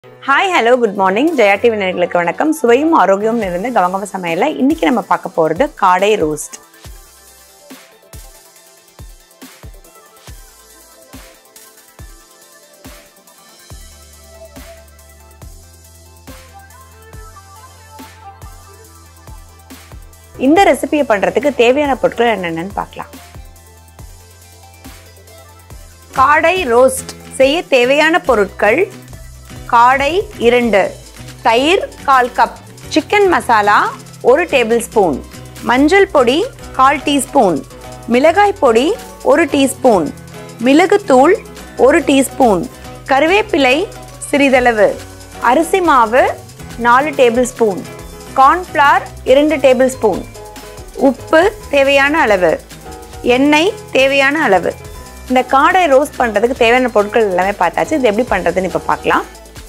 hi hello good morning Jaya TV நேயர்களுக்கு வணக்கம் சுவையும் ஆரோக்கியமும் நிறைந்த கவங்கவ சமையல இன்னைக்கு நம்ம பார்க்க போறது காடை ரோஸ்ட் இந்த ரெசிபியை பண்றதுக்கு தேவையான பொருட்கள் என்னென்னு பார்க்கலாம் காடை ரோஸ்ட் செய்ய தேவையான பொருட்கள் காடை இரண்டு தயிர் கால் கப் சிக்கன் மசாலா ஒரு டேபிள் ஸ்பூன் மஞ்சள் பொடி கால் டீஸ்பூன் மிளகாய் பொடி ஒரு டீஸ்பூன் மிளகுத்தூள் ஒரு டீஸ்பூன் கருவேப்பிலை சிறிதளவு அரிசி மாவு நாலு டேபிள் ஸ்பூன் கார்ன்ஃப்ளவர் இரண்டு டேபிள் ஸ்பூன் உப்பு தேவையான அளவு எண்ணெய் தேவையான அளவு இந்த காடை ரோஸ்ட் பண்ணுறதுக்கு தேவையான பொருட்கள் எல்லாமே பார்த்தாச்சு இது எப்படி பண்ணுறதுன்னு இப்போ பார்க்கலாம்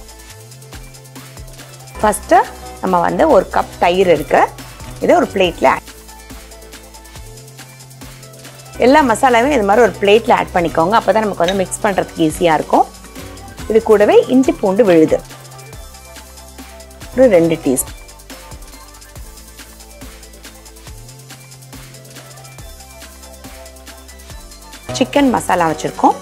ஃபஸ்ட்டு நம்ம வந்து ஒரு கப் தயிர் இருக்கு இதை ஒரு பிளேட்டில் ஆட் எல்லா மசாலாவையும் இது மாதிரி ஒரு பிளேட்டில் ஆட் பண்ணிக்கோங்க அப்போ தான் நமக்கு வந்து மிக்ஸ் பண்ணுறதுக்கு ஈஸியாக இருக்கும் இது கூடவே இஞ்சி பூண்டு விழுது ஒரு ரெண்டு டீஸ்பூன் சிக்கன் மசாலா வச்சுருக்கோம்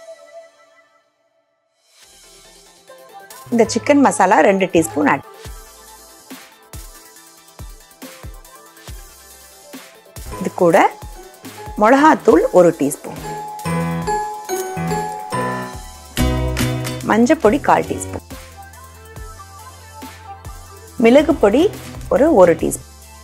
இந்த சிக்கன் மசாலா ரெண்டு டீஸ்பூன் ஆட் இது கூட மிளகாத்தூள் ஒரு டீஸ்பூன் மஞ்சப்பொடி கால் டீஸ்பூன் மிளகு பொடி ஒரு ஒரு டீஸ்பூன்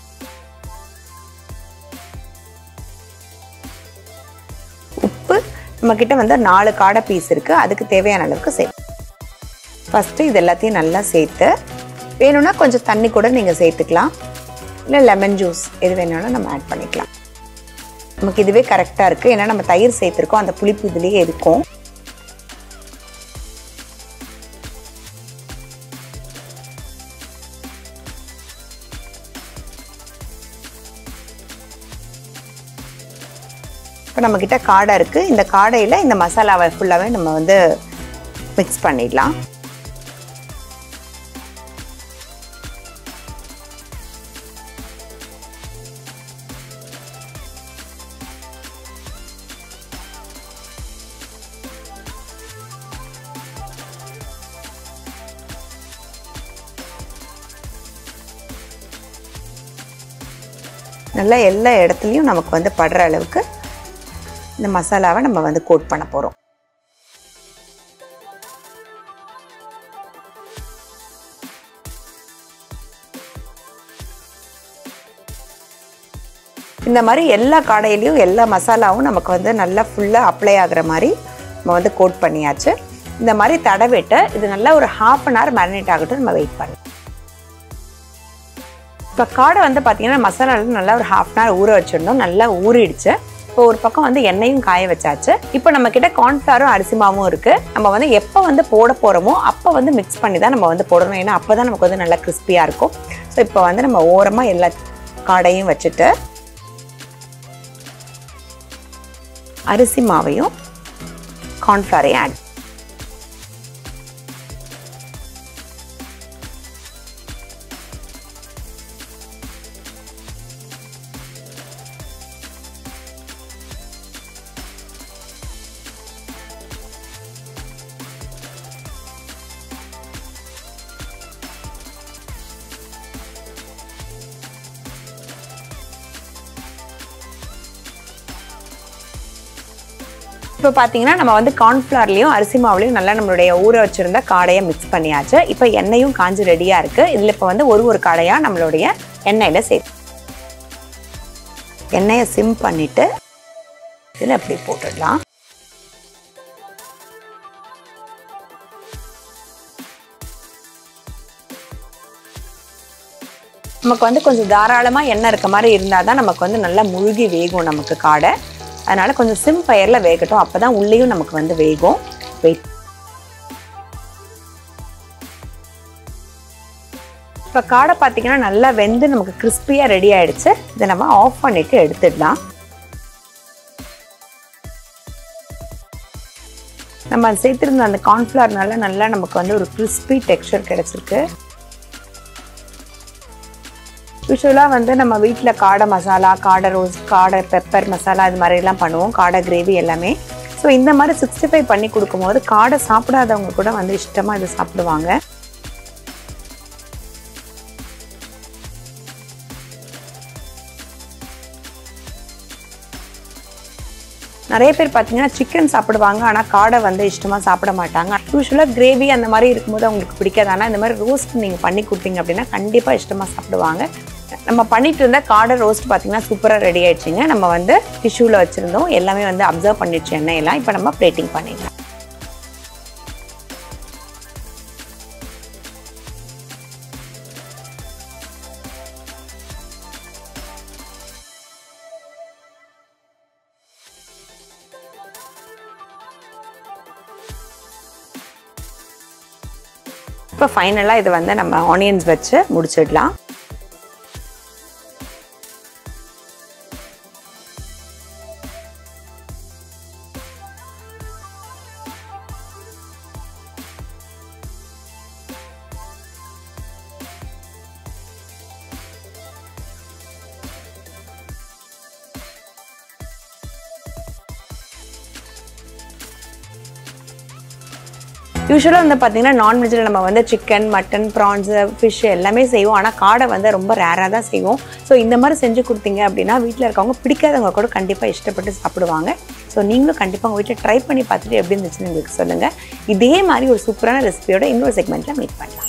உப்பு நம்ம கிட்ட வந்து நாலு காடை பீஸ் இருக்கு அதுக்கு தேவையான அளவுக்கு சேர்த்து ஃபஸ்ட்டு இது எல்லாத்தையும் நல்லா சேர்த்து வேணும்னா கொஞ்சம் தண்ணி கூட நீங்கள் சேர்த்துக்கலாம் இல்லை லெமன் ஜூஸ் எது வேணாலும் நம்ம ஆட் பண்ணிக்கலாம் நமக்கு இதுவே கரெக்டாக இருக்குது ஏன்னா நம்ம தயிர் சேர்த்துருக்கோம் அந்த புளிப்பு இதுலேயே இருக்கும் இப்போ நம்மக்கிட்ட காடை இருக்குது இந்த காடையில் இந்த மசாலாவை ஃபுல்லாகவே நம்ம வந்து மிக்ஸ் பண்ணிடலாம் நல்லா எல்லா இடத்துலையும் நமக்கு வந்து படுற அளவுக்கு இந்த மசாலாவை நம்ம வந்து கோட் பண்ண போகிறோம் இந்த மாதிரி எல்லா காடையிலையும் எல்லா மசாலாவும் நமக்கு வந்து நல்லா ஃபுல்லாக அப்ளை ஆகுற மாதிரி நம்ம வந்து கோட் பண்ணியாச்சு இந்த மாதிரி தடவிட்டு இது நல்லா ஒரு ஹாஃப் அன் ஹவர் மேரினேட் ஆகட்டும் நம்ம வெயிட் பண்ணலாம் இப்போ காடை வந்து பார்த்தீங்கன்னா மசாலாவில் நல்லா ஒரு ஹாஃப் அன் ஹவர் ஊற வச்சிருந்தோம் நல்லா ஊறிடுச்சு இப்போ ஒரு பக்கம் வந்து எண்ணெயும் காய வச்சாச்சு இப்போ நம்ம கிட்ட கார்ன்ஃப்ளவரும் அரிசி மாவும் இருக்கு நம்ம வந்து எப்போ வந்து போட போறோமோ அப்போ வந்து மிக்ஸ் பண்ணி தான் நம்ம வந்து போடணும் ஏன்னா அப்போ தான் நமக்கு வந்து நல்லா கிறிஸ்பியாக இருக்கும் ஸோ இப்போ வந்து நம்ம ஓரமாக எல்லா காடையும் வச்சுட்டு அரிசி மாவையும் கார்ன்ஃப்ளவரையும் ஆட் இப்போ பார்த்தீங்கன்னா நம்ம வந்து கார்ன்ஃப்ளவர்லையும் அரிசி மாவுலையும் நல்லா நம்மளுடைய ஊற வச்சிருந்த காடையை மிக்ஸ் பண்ணியாச்சு இப்போ எண்ணெயும் காஞ்சு ரெடியாக இருக்குது இதில் இப்போ வந்து ஒரு ஒரு காடையாக நம்மளுடைய எண்ணெயில் சேர்த்து எண்ணெயை சிம் பண்ணிவிட்டு இதில் அப்படி போட்டுடலாம் நமக்கு வந்து கொஞ்சம் தாராளமாக எண்ணெய் இருக்க மாதிரி இருந்தால் தான் நமக்கு வந்து நல்லா முழுகி வேகும் நமக்கு காடை அதனால் கொஞ்சம் சிம் ஃபயரில் வேகட்டும் அப்போ தான் உள்ளேயும் நமக்கு வந்து வேகும் வெயிட் இப்போ காடை பார்த்தீங்கன்னா நல்லா வெந்து நமக்கு கிறிஸ்பியாக ரெடி ஆயிடுச்சு இதை நம்ம ஆஃப் பண்ணிவிட்டு எடுத்துடலாம் நம்ம சேர்த்துருந்த அந்த கார்ன்ஃப்ளவர்னால நல்லா நமக்கு வந்து ஒரு கிறிஸ்பி டெக்ஸ்சர் கிடச்சிருக்கு யூஸ்வலாக வந்து நம்ம வீட்டில் காடை மசாலா காடை ரோஸ் காடை பெப்பர் மசாலா இது மாதிரிலாம் பண்ணுவோம் காடை கிரேவி எல்லாமே ஸோ இந்த மாதிரி சிக்ஸ்டி ஃபைவ் பண்ணி கொடுக்கும்போது காடை சாப்பிடாதவங்க கூட வந்து இஷ்டமாக இது சாப்பிடுவாங்க நிறைய பேர் பார்த்தீங்கன்னா சிக்கன் சாப்பிடுவாங்க ஆனால் காடை வந்து இஷ்டமாக சாப்பிட மாட்டாங்க யூஸ்வலாக கிரேவி அந்த மாதிரி இருக்கும்போது அவங்களுக்கு பிடிக்காது ஆனால் இந்த மாதிரி ரோஸ்ட் நீங்கள் பண்ணி கொடுத்தீங்க அப்படின்னா கண்டிப்பாக இஷ்டமாக சாப்பிடுவாங்க நம்ம பண்ணிட்டு இருந்த காடை ரோஸ்ட் பார்த்தீங்கன்னா சூப்பராக ரெடி ஆயிடுச்சுங்க நம்ம வந்து டிஷ்யூவில் வச்சுருந்தோம் எல்லாமே வந்து அப்சர்வ் பண்ணிடுச்சு எண்ணெயெல்லாம் இப்போ நம்ம பிளேட்டிங் பண்ணிடலாம் இப்போ ஃபைனலாக இது வந்து நம்ம ஆனியன்ஸ் வச்சு முடிச்சிடலாம் யூஸ்வலாக வந்து பார்த்தீங்கன்னா நான்வெஜ்ஜில் நம்ம வந்து சிக்கன் மட்டன் ப்ரான்ஸு ஃபிஷ் எல்லாமே செய்வோம் ஆனால் காடை வந்து ரொம்ப ரேராக தான் செய்வோம் ஸோ இந்த மாதிரி செஞ்சு கொடுத்தீங்க அப்படின்னா வீட்டில் இருக்கவங்க பிடிக்காதவங்க கூட கண்டிப்பாக இஷ்டப்பட்டு சாப்பிடுவாங்க ஸோ நீங்களும் கண்டிப்பாக உங்கள் வீட்டில் ட்ரை பண்ணி பார்த்துட்டு எப்படி இருந்துச்சுன்னு எங்களுக்கு சொல்லுங்கள் இதே மாதிரி ஒரு சூப்பரான ரெசிபியோட இன்னொரு செக்மெண்ட்டில் மீட் பண்ணலாம்